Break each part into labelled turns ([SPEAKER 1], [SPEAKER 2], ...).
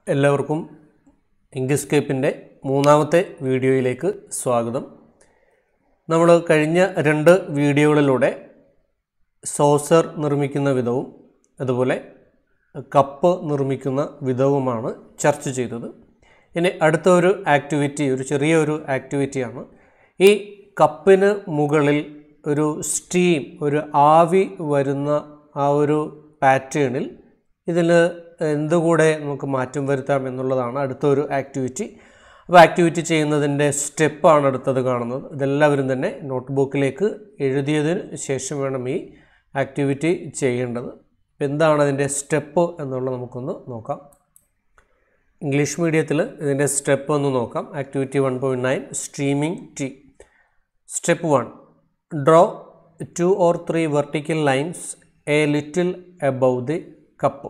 [SPEAKER 1] എല്ലാവർക്കും ഇങ്ക്സ്കേപ്പിൻ്റെ മൂന്നാമത്തെ വീഡിയോയിലേക്ക് സ്വാഗതം നമ്മൾ കഴിഞ്ഞ രണ്ട് വീഡിയോകളിലൂടെ സോസർ നിർമ്മിക്കുന്ന വിധവും അതുപോലെ കപ്പ് നിർമ്മിക്കുന്ന വിധവുമാണ് ചർച്ച ചെയ്തത് ഇനി അടുത്ത ഒരു ആക്ടിവിറ്റി ഒരു ചെറിയൊരു ആക്ടിവിറ്റിയാണ് ഈ കപ്പിന് മുകളിൽ ഒരു സ്റ്റീം ഒരു ആവി വരുന്ന ആ ഒരു പാറ്റേണിൽ ഇതിൽ എന്തുകൂടെ നമുക്ക് മാറ്റം വരുത്താം എന്നുള്ളതാണ് അടുത്തൊരു ആക്ടിവിറ്റി അപ്പോൾ ആക്ടിവിറ്റി ചെയ്യുന്നതിൻ്റെ സ്റ്റെപ്പാണ് അടുത്തത് കാണുന്നത് ഇതെല്ലാവരും തന്നെ നോട്ട്ബുക്കിലേക്ക് എഴുതിയതിന് ശേഷം വേണം ഈ ആക്ടിവിറ്റി ചെയ്യേണ്ടത് അപ്പോൾ എന്താണ് അതിൻ്റെ സ്റ്റെപ്പ് എന്നുള്ളത് നമുക്കൊന്ന് നോക്കാം ഇംഗ്ലീഷ് മീഡിയത്തിൽ ഇതിൻ്റെ സ്റ്റെപ്പ് ഒന്ന് നോക്കാം activity one point nine steaming tea step one draw two or three vertical lines a little above the cup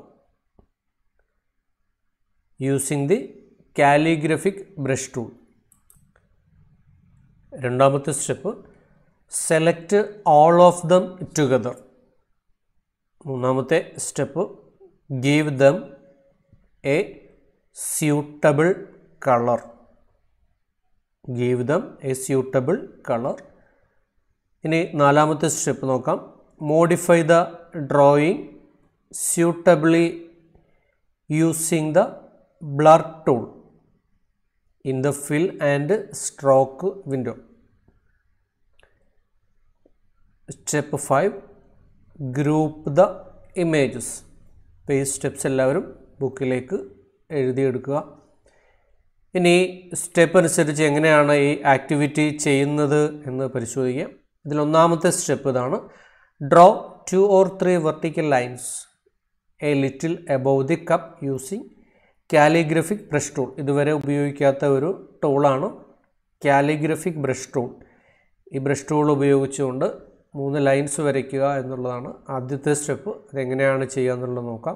[SPEAKER 1] using the calligraphic brush tool രണ്ടാമത്തെ step select all of them together മൂന്നാമത്തെ step give them a suitable colour give them a suitable colour ഇനി നാലാമത്തെ step നോക്കാം modify the drawing suitably using the blur tool in the fill and stroke window step five group the images അപ്പോൾ ഈ steps എല്ലാവരും ബുക്കിലേക്ക് എഴുതിയെടുക്കുക ഇനി step അനുസരിച്ച് എങ്ങനെയാണ് ഈ ആക്ടിവിറ്റി ചെയ്യുന്നത് എന്ന് പരിശോധിക്കാം ഇതിൽ ഒന്നാമത്തെ സ്റ്റെപ്പ് ഇതാണ് draw two or three vertical lines a little above the cup using calligraphic brush tool ഇതുവരെ ഉപയോഗിക്കാത്ത ഒരു ടൂളാണ് കാലിഗ്രഫിക് ബ്രഷ് ടൂൾ ഈ ബ്രഷ് ടൂൾ ഉപയോഗിച്ചുകൊണ്ട് മൂന്ന് ലൈൻസ് വരയ്ക്കുക എന്നുള്ളതാണ് ആദ്യത്തെ സ്റ്റെപ്പ് അതെങ്ങനെയാണ് ചെയ്യുക എന്നുള്ളത് നോക്കാം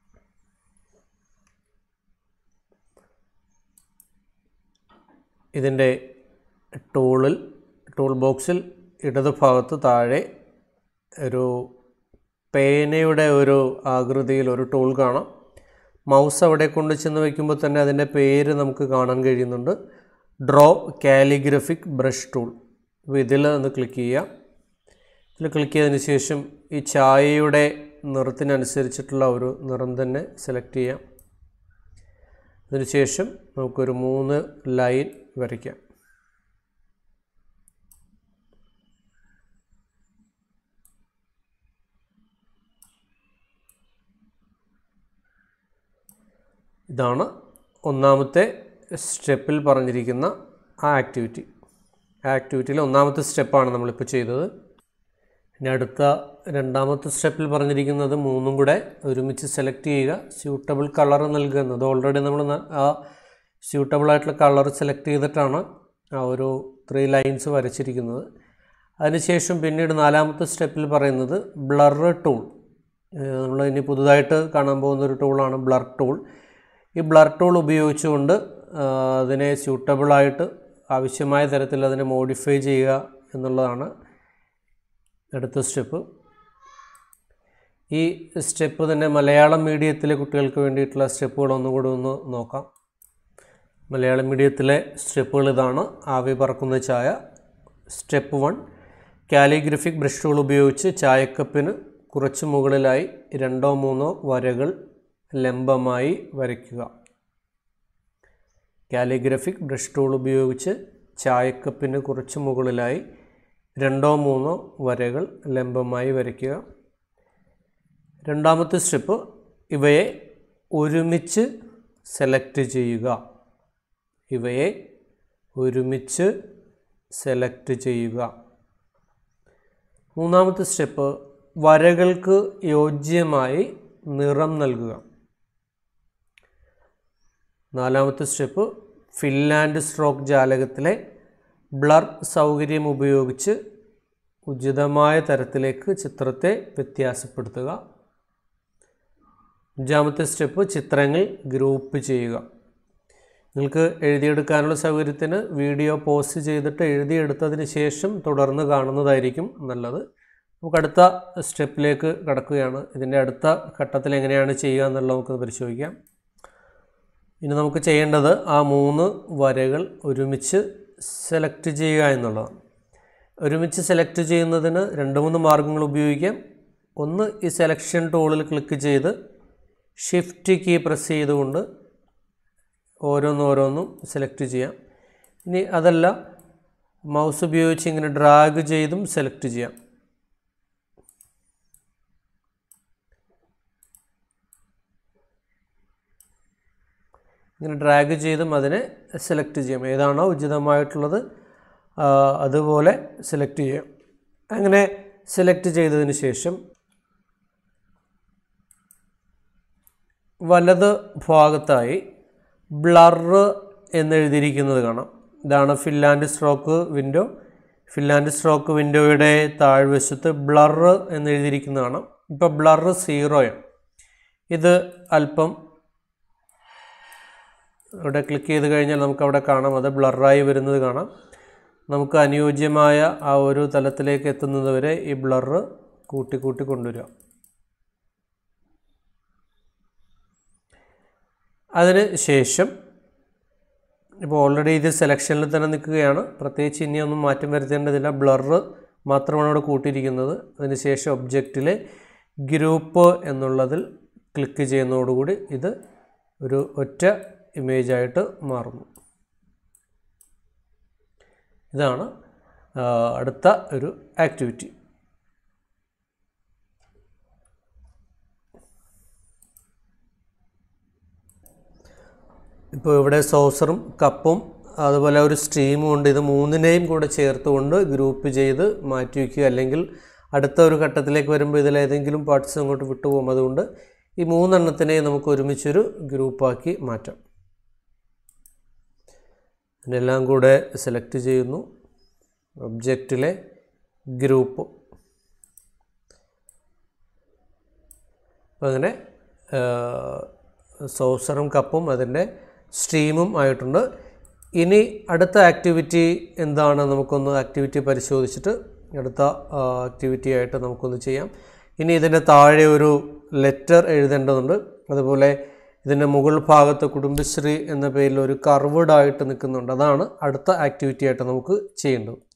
[SPEAKER 1] ഇതിൻ്റെ ടൂളിൽ ടൂൾ ബോക്സിൽ ഇടതുഭാഗത്ത് താഴെ ഒരു പേനയുടെ ഒരു ആകൃതിയിൽ ഒരു ടൂൾ കാണാം മൗസ് അവിടെ കൊണ്ട് ചെന്ന് വയ്ക്കുമ്പോൾ തന്നെ അതിൻ്റെ പേര് നമുക്ക് കാണാൻ കഴിയുന്നുണ്ട് ഡ്രോ കാലിഗ്രഫിക് ബ്രഷ് ടൂൾ അപ്പോൾ ഇതിൽ ഒന്ന് ക്ലിക്ക് ചെയ്യുക ഇതിൽ ക്ലിക്ക് ചെയ്തതിന് ശേഷം ഈ ചായയുടെ നിറത്തിനനുസരിച്ചിട്ടുള്ള ഒരു നിറം തന്നെ സെലക്ട് ചെയ്യാം അതിനുശേഷം നമുക്കൊരു മൂന്ന് ലൈൻ വരയ്ക്കാം ഇതാണ് ഒന്നാമത്തെ സ്റ്റെപ്പിൽ പറഞ്ഞിരിക്കുന്ന ആ ആക്ടിവിറ്റി ആ ആക്ടിവിറ്റിയിൽ ഒന്നാമത്തെ സ്റ്റെപ്പാണ് നമ്മളിപ്പോൾ ചെയ്തത് ഇനി അടുത്ത രണ്ടാമത്തെ സ്റ്റെപ്പിൽ പറഞ്ഞിരിക്കുന്നത് മൂന്നും കൂടെ ഒരുമിച്ച് സെലക്ട് ചെയ്യുക സ്യൂട്ടബിൾ കളർ നൽകുക എന്നത് ഓൾറെഡി നമ്മൾ ആ സ്യൂട്ടബിൾ ആയിട്ടുള്ള കളർ സെലക്ട് ചെയ്തിട്ടാണ് ആ ഒരു ത്രീ ലൈൻസ് വരച്ചിരിക്കുന്നത് അതിനുശേഷം പിന്നീട് നാലാമത്തെ സ്റ്റെപ്പിൽ പറയുന്നത് ബ്ലർ ടൂൾ നമ്മൾ ഇനി പുതുതായിട്ട് കാണാൻ പോകുന്ന ഒരു ടൂളാണ് ബ്ലർ ടൂൾ ഈ ബ്ലർ ടൂൾ ഉപയോഗിച്ചുകൊണ്ട് അതിനെ സ്യൂട്ടബിളായിട്ട് ആവശ്യമായ തരത്തിൽ അതിനെ മോഡിഫൈ ചെയ്യുക എന്നുള്ളതാണ് അടുത്ത സ്റ്റെപ്പ് ഈ സ്റ്റെപ്പ് തന്നെ മലയാളം മീഡിയത്തിലെ കുട്ടികൾക്ക് വേണ്ടിയിട്ടുള്ള സ്റ്റെപ്പുകൾ ഒന്നുകൂടി ഒന്ന് നോക്കാം മലയാളം മീഡിയത്തിലെ സ്റ്റെപ്പുകൾ ഇതാണ് ആവി പറക്കുന്ന ചായ step one calligraphic brush tool ഉപയോഗിച്ച് ചായക്കപ്പിന് കുറച്ച് മുകളിലായി രണ്ടോ മൂന്നോ വരകൾ ലംബമായി വരയ്ക്കുക കാലിഗ്രഫിക് ബ്രഷ് ടൂൾ ഉപയോഗിച്ച് ചായക്കപ്പിന് കുറച്ച് മുകളിലായി രണ്ടോ മൂന്നോ വരകൾ ലംബമായി വരയ്ക്കുക രണ്ടാമത്തെ സ്റ്റെപ്പ് ഇവയെ ഒരുമിച്ച് സെലക്ട് ചെയ്യുക ഇവയെ ഒരുമിച്ച് സെലക്ട് ചെയ്യുക മൂന്നാമത്തെ സ്റ്റെപ്പ് വരകൾക്ക് യോജ്യമായി നിറം നൽകുക നാലാമത്തെ സ്റ്റെപ്പ് ഫിൻലാൻഡ് സ്ട്രോക്ക് ജാലകത്തിലെ ബ്ലർ സൗകര്യം ഉപയോഗിച്ച് ഉചിതമായ തരത്തിലേക്ക് ചിത്രത്തെ വ്യത്യാസപ്പെടുത്തുക അഞ്ചാമത്തെ സ്റ്റെപ്പ് ചിത്രങ്ങൾ ഗ്രൂപ്പ് ചെയ്യുക നിങ്ങൾക്ക് എഴുതിയെടുക്കാനുള്ള സൗകര്യത്തിന് വീഡിയോ പോസ്റ്റ് ചെയ്തിട്ട് എഴുതിയെടുത്തതിന് ശേഷം തുടർന്ന് കാണുന്നതായിരിക്കും നല്ലത് നമുക്ക് അടുത്ത സ്റ്റെപ്പിലേക്ക് കടക്കുകയാണ് ഇതിൻ്റെ അടുത്ത ഘട്ടത്തിൽ എങ്ങനെയാണ് ചെയ്യുക എന്നുള്ളത് നമുക്ക് പരിശോധിക്കാം ഇനി നമുക്ക് ചെയ്യേണ്ടത് ആ മൂന്ന് വരകൾ ഒരുമിച്ച് സെലക്ട് ചെയ്യുക എന്നുള്ളതാണ് ഒരുമിച്ച് സെലക്ട് ചെയ്യുന്നതിന് രണ്ട് മൂന്ന് മാർഗ്ഗങ്ങൾ ഉപയോഗിക്കാം ഒന്ന് ഈ സെലക്ഷൻ ടൂളിൽ ക്ലിക്ക് ചെയ്ത് ഷിഫ്റ്റ് കീ പ്രസ് ചെയ്തുകൊണ്ട് ഓരോന്നോരോന്നും സെലക്ട് ചെയ്യാം ഇനി അതല്ല മൗസ് ഉപയോഗിച്ച് ഇങ്ങനെ ഡ്രാഗ് ചെയ്തും സെലക്ട് ചെയ്യാം ഇങ്ങനെ ഡ്രാഗ് ചെയ്തും അതിനെ സെലക്ട് ചെയ്യാം ഏതാണോ ഉചിതമായിട്ടുള്ളത് ആ, അതുപോലെ സെലക്ട് ചെയ്യാം അങ്ങനെ സെലക്ട് ചെയ്തതിന് ശേഷം വലത് ഭാഗത്തായി ബ്ലറ് എന്നെഴുതിയിരിക്കുന്നത് കാണാം ഇതാണ് fill and stroke window fill and stroke വിൻഡോയുടെ താഴ്വശത്ത് ബ്ലറ് എന്നെഴുതിയിരിക്കുന്നത് കാണാം ഇപ്പോൾ ബ്ലറ് സീറോയാണ് ഇത് അല്പം ഇവിടെ ക്ലിക്ക് ചെയ്ത് കഴിഞ്ഞാൽ നമുക്ക് അവിടെ കാണാം അത് ബ്ലറായി വരുന്നത് കാണാം നമുക്ക് അനുയോജ്യമായ ആ ഒരു തലത്തിലേക്ക് എത്തുന്നത് വരെ ഈ ബ്ലറ് കൂട്ടി കൂട്ടി കൊണ്ടുവരിക അതിന് ശേഷം ഇപ്പോൾ ഓൾറെഡി ഇത് സെലക്ഷനിൽ തന്നെ നിൽക്കുകയാണ് പ്രത്യേകിച്ച് ഇനിയൊന്നും മാറ്റം വരുത്തേണ്ടതില്ല ബ്ലറ് മാത്രമാണ് ഇവിടെ കൂട്ടിയിരിക്കുന്നത് അതിന് ശേഷം ഒബ്ജക്റ്റിലെ ഗ്രൂപ്പ് എന്നുള്ളതിൽ ക്ലിക്ക് ചെയ്യുന്നതോടുകൂടി ഇത് ഒരു ഒറ്റ ഇമേജായിട്ട് മാറുന്നു ഇതാണ് ആ, അടുത്ത ഒരു ആക്ടിവിറ്റി ഇപ്പോൾ ഇവിടെ സോസറും കപ്പും അതുപോലെ ഒരു സ്ട്രീമും ഉണ്ട് ഇത് മൂന്നിനെയും കൂടെ ചേർത്തുകൊണ്ട് ഗ്രൂപ്പ് ചെയ്ത് മാറ്റി വയ്ക്കുക അല്ലെങ്കിൽ അടുത്ത ഒരു ഘട്ടത്തിലേക്ക് വരുമ്പോൾ ഇതിലേതെങ്കിലും പാർട്സ് അങ്ങോട്ട് വിട്ടുപോകും അതുകൊണ്ട് ഈ മൂന്നെണ്ണത്തിനെയും നമുക്ക് ഒരുമിച്ചൊരു ഗ്രൂപ്പാക്കി മാറ്റാം ഇതിനെല്ലാം കൂടെ സെലക്ട് ചെയ്യുന്നു ഒബ്ജക്റ്റിലെ ഗ്രൂപ്പ് അപ്പോൾ അങ്ങനെ സോസറും കപ്പും അതിൻ്റെ സ്ട്രീമും ആയിട്ടുണ്ട് ഇനി അടുത്ത ആക്ടിവിറ്റി എന്താണ് നമുക്കൊന്ന് ആക്ടിവിറ്റി പരിശോധിച്ചിട്ട് അടുത്ത ആക്ടിവിറ്റി ആയിട്ട് നമുക്കൊന്ന് ചെയ്യാം ഇനി ഇതിൻ്റെ താഴെ ഒരു ലെറ്റർ എഴുതേണ്ടതുണ്ട് അതുപോലെ ഇതിൻ്റെ മുകൾ ഭാഗത്ത് കുടുംബശ്രീ എന്ന പേരിൽ ഒരു കർവ്ഡ് ആയിട്ട് നിൽക്കുന്നുണ്ട് അതാണ് അടുത്ത ആക്ടിവിറ്റി ആയിട്ട് നമുക്ക് ചെയ്യേണ്ടത്